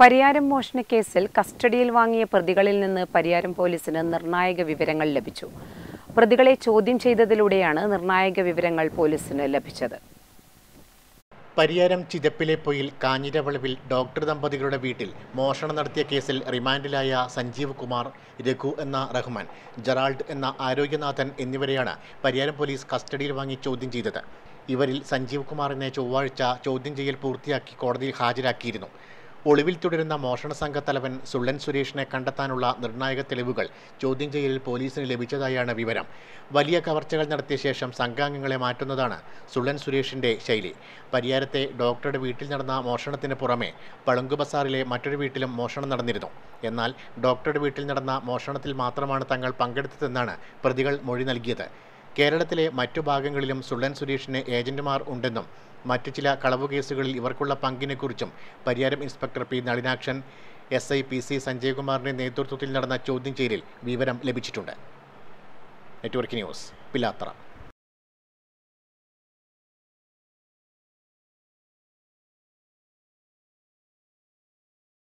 പരിയാരം മോഷണക്കേസിൽ കസ്റ്റഡിയിൽ വാങ്ങിയ പ്രതികളിൽ നിന്ന് പരിയാരം പോലീസിന് നിർണായക വിവരങ്ങൾ ലഭിച്ചു പ്രതികളെ ചോദ്യം ചെയ്തതിലൂടെയാണ് നിർണായക വിവരങ്ങൾ പോലീസിന് ലഭിച്ചത് പരിയാരം ചിതപ്പിലെ പൊയിൽ കാഞ്ഞിരവളവിൽ ഡോക്ടർ ദമ്പതികളുടെ വീട്ടിൽ മോഷണം നടത്തിയ കേസിൽ റിമാൻഡിലായ സഞ്ജീവ് കുമാർ രഘു എന്ന റഹ്മാൻ ജറാൾഡ് എന്ന ആരോഗ്യനാഥൻ എന്നിവരെയാണ് പരിയാരം പോലീസ് കസ്റ്റഡിയിൽ വാങ്ങി ചോദ്യം ചെയ്തത് ഇവരിൽ സഞ്ജീവ് കുമാറിനെ ചൊവ്വാഴ്ച ചോദ്യം ചെയ്യൽ പൂർത്തിയാക്കി കോടതിയിൽ ഹാജരാക്കിയിരുന്നു ഒളിവിൽ തുടരുന്ന മോഷണ സംഘത്തലവൻ സുള്ളൻ സുരേഷിനെ കണ്ടെത്താനുള്ള നിർണായക തെളിവുകൾ ചോദ്യം ചെയ്യലിൽ പോലീസിന് ലഭിച്ചതായാണ് വിവരം വലിയ കവർച്ചകൾ നടത്തിയ ശേഷം സംഘാംഗങ്ങളെ മാറ്റുന്നതാണ് സുള്ളൻ സുരേഷിന്റെ ശൈലി പരിയാരത്തെ ഡോക്ടറുടെ വീട്ടിൽ നടന്ന മോഷണത്തിന് പുറമെ പളുങ്കു ബസാറിലെ മറ്റൊരു വീട്ടിലും മോഷണം നടന്നിരുന്നു എന്നാൽ ഡോക്ടറുടെ വീട്ടിൽ നടന്ന മോഷണത്തിൽ മാത്രമാണ് തങ്ങൾ പങ്കെടുത്തതെന്നാണ് പ്രതികൾ മൊഴി നൽകിയത് കേരളത്തിലെ മറ്റു ഭാഗങ്ങളിലും സുള്ളൻ സുരേഷിന് ഏജന്റുമാർ ഉണ്ടെന്നും മറ്റു ചില കളവു കേസുകളിൽ ഇവർക്കുള്ള പങ്കിനെക്കുറിച്ചും Pariyaram inspector P Nalinakshan S I P C സഞ്ജയകുമാറിന്റെ നേതൃത്വത്തിൽ നടന്ന ചോദ്യം ചെയ്യലിൽ വിവരം ലഭിച്ചിട്ടുണ്ട് നെറ്റ്വർക്ക് ന്യൂസ് പിലാത്തറ